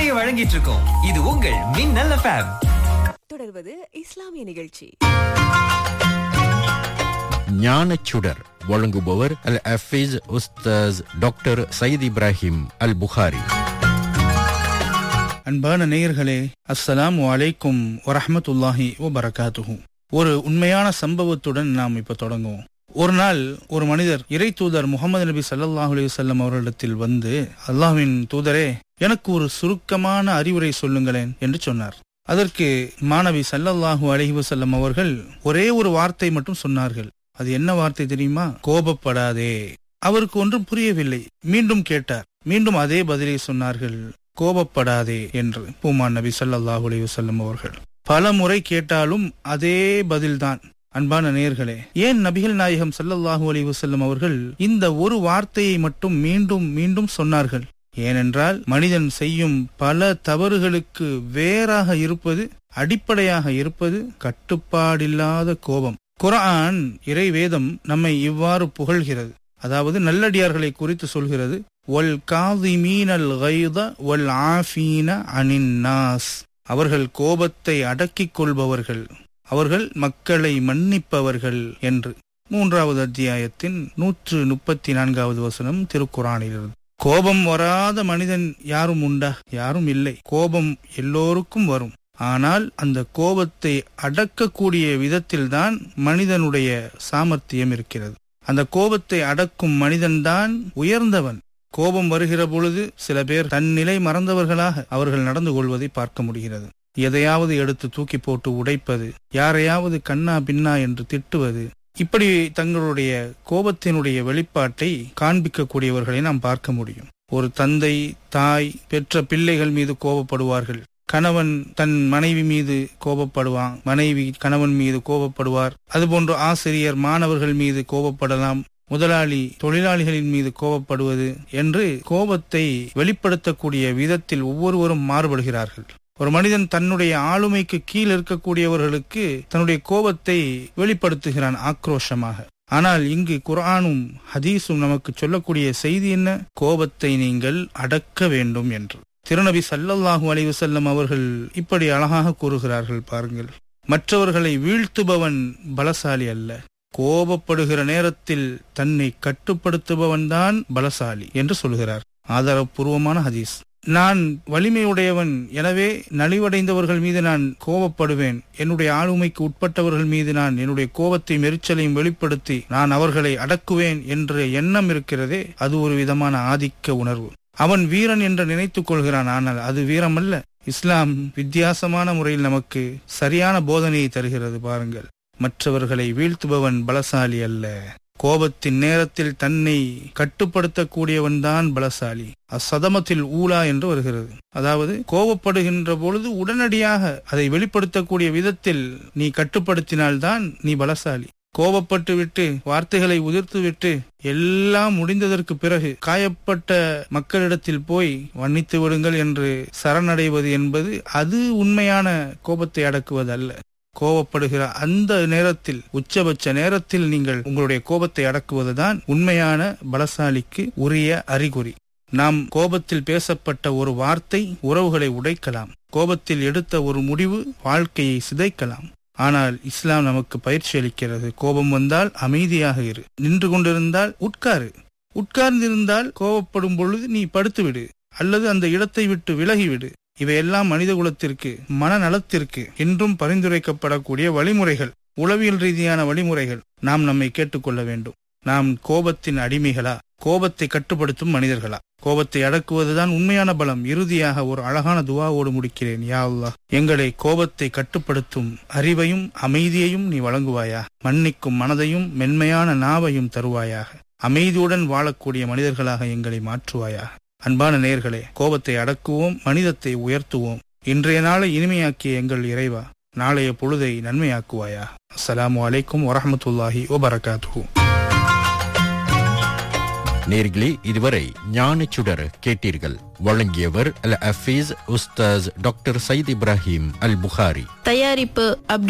இசையை வழங்கிட்டு இருக்கோம் இது உங்கள் மின்னல் எஃப்எம் தொடர்வது இஸ்லாமிய நிகழ்ச்சி ஞானச்சுடர் வழங்குபவர் அல் அஃபீஸ் உஸ்தாஸ் டாக்டர் சயீத் இப்ராஹிம் அல் புகாரி அன்பான நேயர்களே அஸ்ஸலாமு அலைக்கும் வரஹ்மத்துல்லாஹி வபரகாத்துஹு ஒரு உண்மையான சம்பவத்துடன் நாம் இப்ப தொடங்குவோம் ஒரு நாள் ஒரு மனிதர் இறை தூதர் முகமது நபி ஸல்லல்லாஹு அலைஹி வஸல்லம் அவர்களிடத்தில் வந்து அல்லாஹ்வின் தூதரே எனக்கு ஒரு சுருக்கமான அறிவுரை சொல்லுங்களேன் என்று சொன்னார் அதற்கு மாணவி ஸல்லல்லாஹு அலைஹி வஸல்லம் அவர்கள் ஒரே ஒரு வார்த்தை மட்டும் சொன்னார்கள் அது என்ன வார்த்தை தெரியுமா கோபப்படாதே அவருக்கு ஒன்றும் புரியவில்லை மீண்டும் கேட்டார் மீண்டும் அதே பதிலை சொன்னார்கள் கோபப்படாதே என்று பூமான் நபி ஸல்லல்லாஹு அலைஹி வஸல்லம் அவர்கள் பல முறை கேட்டாலும் அதே பதில்தான் அன்பான நேயர்களே ஏன் நபிகள் நாயகம் ஸல்லல்லாஹு அலைஹி வஸல்லம் அவர்கள் இந்த ஒரு வார்த்தையை மட்டும் மீண்டும் மீண்டும் சொன்னார்கள் ஏனென்றால் மனிதன் செய்யும் பல தவறுகளுக்கு வேறாக இருப்பது அடிப்படையாக இருப்பது கட்டுப்பாடில்லாத கோபம் குர்ஆன் இறை வேதம் நம்மை இவ்வாறு புகழ்கிறது அதாவது நல்லடியார்களை குறித்து சொல்கிறது ஒல் காதிமீனல் கைத ஒல் ஆஃபீன அனின் நாஸ் அவர்கள் கோபத்தை அடக்கிக் கொள்பவர்கள் அவர்கள் மக்களை மன்னிப்பவர்கள் என்று மூன்றாவது அத்தியாயத்தின் நூற்று முப்பத்தி நான்காவது வசனம் திருக்குறானிலிருந்து கோபம் வராத மனிதன் யாரும் உண்டா யாரும் இல்லை கோபம் எல்லோருக்கும் வரும் ஆனால் அந்த கோபத்தை அடக்கக்கூடிய விதத்தில்தான் மனிதனுடைய சாமர்த்தியம் இருக்கிறது அந்த கோபத்தை அடக்கும் மனிதன்தான் உயர்ந்தவன் கோபம் வருகிற பொழுது சில பேர் தன் நிலை மறந்தவர்களாக அவர்கள் நடந்து கொள்வதை பார்க்க முடிகிறது எதையாவது எடுத்து தூக்கி போட்டு உடைப்பது யாரையாவது கண்ணா பின்னா என்று திட்டுவது இப்படி தங்களுடைய கோபத்தினுடைய வெளிப்பாட்டை காண்பிக்கக்கூடியவர்களை நாம் பார்க்க முடியும் ஒரு தந்தை தாய் பெற்ற பிள்ளைகள் மீது கோபப்படுவார்கள் கணவன் தன் மனைவி மீது கோபப்படுவான் மனைவி கணவன் மீது கோபப்படுவார் அதுபோன்று ஆசிரியர் மாணவர்கள் மீது கோபப்படலாம் முதலாளி தொழிலாளிகளின் மீது கோபப்படுவது என்று கோபத்தை வெளிப்படுத்தக்கூடிய விதத்தில் ஒவ்வொருவரும் மாறுபடுகிறார்கள் ஒரு மனிதன் தன்னுடைய ஆளுமைக்கு கீழ் இருக்கக்கூடியவர்களுக்கு தன்னுடைய கோபத்தை வெளிப்படுத்துகிறான் ஆக்ரோஷமாக ஆனால் இங்கு குர்ஆனும் ஹதீஸும் நமக்கு சொல்லக்கூடிய செய்தி என்ன கோபத்தை நீங்கள் அடக்க வேண்டும் என்று திருநபி சல்லல்லாஹு அலைஹி வஸல்லம் அவர்கள் இப்படி அழகாக கூறுகிறார்கள் பாருங்கள் மற்றவர்களை வீழ்த்துபவன் பலசாலி அல்ல கோபப்படுகிற நேரத்தில் தன்னை கட்டுப்படுத்துபவன்தான் பலசாலி என்று சொல்கிறார் ஆதாரபூர்வமான ஹதீஸ் நான் வலிமையுடையவன் எனவே நலிவடைந்தவர்கள் மீது நான் கோபப்படுவேன் என்னுடைய ஆளுமைக்கு உட்பட்டவர்கள் மீது நான் என்னுடைய கோபத்தை மெரிச்சலையும் வெளிப்படுத்தி நான் அவர்களை அடக்குவேன் என்ற எண்ணம் இருக்கிறதே அது ஒரு விதமான ஆதிக்க உணர்வு அவன் வீரன் என்று நினைத்துக் கொள்கிறான் ஆனால் அது வீரமல்ல இஸ்லாம் வித்தியாசமான முறையில் நமக்கு சரியான போதனையை தருகிறது பாருங்கள் மற்றவர்களை வீழ்த்துபவன் பலசாலி அல்ல கோபத்தின் நேரத்தில் தன்னை கட்டுப்படுத்தக்கூடியவன்தான் பலசாலி அசதமத்தில் ஊலா என்று வருகிறது அதாவது கோபப்படுகின்ற பொழுது உடனடியாக அதை வெளிப்படுத்தக்கூடிய விதத்தில் நீ கட்டுப்படுத்தினால்தான் நீ பலசாலி கோபப்பட்டு விட்டு வார்த்தைகளை உதிர்த்து விட்டு எல்லாம் முடிந்ததற்கு பிறகு காயப்பட்ட மக்களிடத்தில் போய் மன்னித்து விடுங்கள் என்று சரணடைவது என்பது அது உண்மையான கோபத்தை அடக்குவது அல்ல கோபப்படுகிற அந்த நேரத்தில் உச்சபட்ச நேரத்தில் நீங்கள் உங்களுடைய கோபத்தை அடக்குவதுதான் உண்மையான பலசாலிக்கு உரிய அறிகுறி நாம் கோபத்தில் பேசப்பட்ட ஒரு வார்த்தை உறவுகளை உடைக்கலாம் கோபத்தில் எடுத்த ஒரு முடிவு வாழ்க்கையை சிதைக்கலாம் ஆனால் இஸ்லாம் நமக்கு பயிற்சி அளிக்கிறது கோபம் வந்தால் அமைதியாக இரு நின்று கொண்டிருந்தால் உட்காரு உட்கார்ந்திருந்தால் கோபப்படும் பொழுது நீ படுத்துவிடு அல்லது அந்த இடத்தை விட்டு விலகிவிடு இவையெல்லாம் மனித குலத்திற்கு மனநலத்திற்கு என்றும் பரிந்துரைக்கப்படக்கூடிய வழிமுறைகள் உளவியல் ரீதியான வழிமுறைகள் நாம் நம்மை கேட்டுக்கொள்ள வேண்டும் நாம் கோபத்தின் அடிமைகளா கோபத்தை கட்டுப்படுத்தும் மனிதர்களா கோபத்தை அடக்குவதுதான் உண்மையான பலம் இறுதியாக ஒரு அழகான துவாவோடு முடிக்கிறேன் யா அல்லாஹ் எங்களை கோபத்தை கட்டுப்படுத்தும் அறிவையும் அமைதியையும் நீ வழங்குவாயா மன்னிக்கும் மனதையும் மென்மையான நாவையும் தருவாயாக அமைதியுடன் வாழக்கூடிய மனிதர்களாக எங்களை மாற்றுவாயா அன்பான நேர்களே கோபத்தை அடக்குவோம் மனிதத்தை உயர்த்துவோம் இன்றைய நாளை இனிமையாக்கிய எங்கள் இறைவா நாளைய பொழுதை நன்மையாக்குவாயா அஸ்ஸலாமு அலைக்கும் வரஹமத்துல்லாஹி வபரகாத்துஹூ நேர்களே இதுவரை ஞானச்சுடர் கேட்டீர்கள் வழங்கியவர் அல் அஃபீஸ் உஸ்தாஸ் டாக்டர் சயீத் இப்ராஹிம் அல் புகாரி தயாரிப்பு அப்துல்